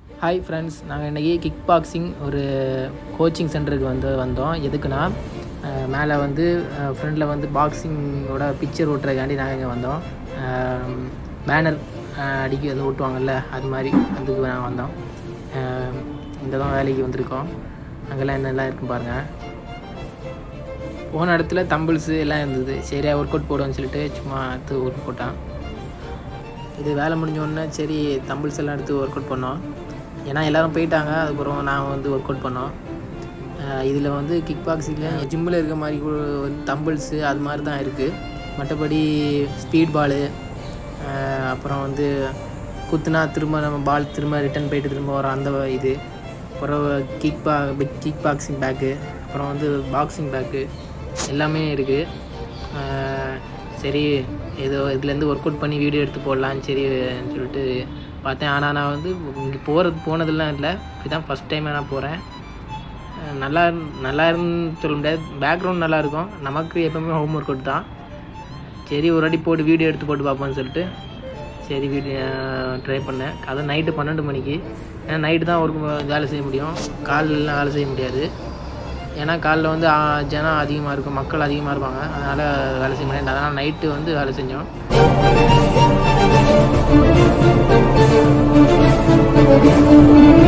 hi friends நாங்கள் இன்றைக்கி kick boxing ஒரு கோச்சிங் சென்டருக்கு வந்து வந்தோம் எதுக்குன்னா அஹ், மேலே வந்து ஃப்ரண்டில் வந்து பாக்ஸிங்கோட பிக்சர் ஓட்டுறதுக்காண்டி நாங்கள் இங்கே வந்தோம் பேனர் அடிக்க அது ஓட்டுவாங்கல்ல அது மாதிரி அதுக்கு நாங்கள் வந்தோம் அஹ், இந்த தான் வேலைக்கு வந்திருக்கோம் அங்கெல்லாம் என்னெல்லாம் இருக்குன்னு பாருங்கள் போன இடத்துல தம்பிள்ஸு எல்லாம் இருந்தது சரியா ஒர்க் அவுட் போடுவோம்னு சொல்லிட்டு சும்மா எடுத்து ஒர்க் போட்டான் இது வேலை முடிஞ்ச உடனே சரி தம்பிள்ஸ் எல்லாம் எடுத்து ஒர்க் அவுட் பண்ணோம் ஏன்னா எல்லோரும் போயிட்டாங்க அதுக்கப்புறம் நான் வந்து ஒர்க் அவுட் பண்ணோம் இதில் வந்து கிக் பாக்ஸிங்கில் ஜிம்மில் இருக்க மாதிரி கூட வந்து தம்பிள்ஸு அது மாதிரி தான் இருக்குது மற்றபடி ஸ்பீட் பாலு அப்புறம் வந்து குத்துனா திரும்ப நம்ம பால் திரும்ப ரிட்டன் போயிட்டு திரும்ப வரோம் அந்த இது அப்புறம் கிக் பா கிக் பாக்ஸிங் பேக்கு அப்புறம் வந்து பாக்ஸிங் பேக்கு எல்லாமே இருக்குது சரி ஏதோ இதுலேருந்து ஒர்க் அவுட் பண்ணி வீடியோ எடுத்து போடலான்னு சரி சொல்லிட்டு பார்த்தேன் ஆனால் நான் வந்து இங்கே போகிறது போனதெல்லாம் இல்லை இதுதான் ஃபஸ்ட் டைம் நான் போகிறேன் நல்லா இருந்- நல்லா இருந்துன்னு சொல்ல முடியாது பேக்ரவுண்ட் நல்லா இருக்கும் நமக்கு எப்போவுமே ஹோம் ஒர்க் அவுட் தான் சரி ஒரு வாட்டி போட்டு வீடியோ எடுத்து போட்டு பார்ப்போம்னு சொல்லிட்டு சரி வீடியோ ட்ரை பண்ணேன் அது நைட்டு பன்னெண்டு மணிக்கு ஏன்னா நைட்டு தான் ஒர்க் வேலை செய்ய முடியும் காலைலலாம் வேலை செய்ய முடியாது ஏன்னா காலைல வந்து ஆ, ஜனம் அதிகமாக இருக்கும் மக்கள் அதிகமாக இருப்பாங்க அதனால் வேலை செய்ய முடியாது அதனால் நைட்டு வந்து வேலை செஞ்சோம் Thank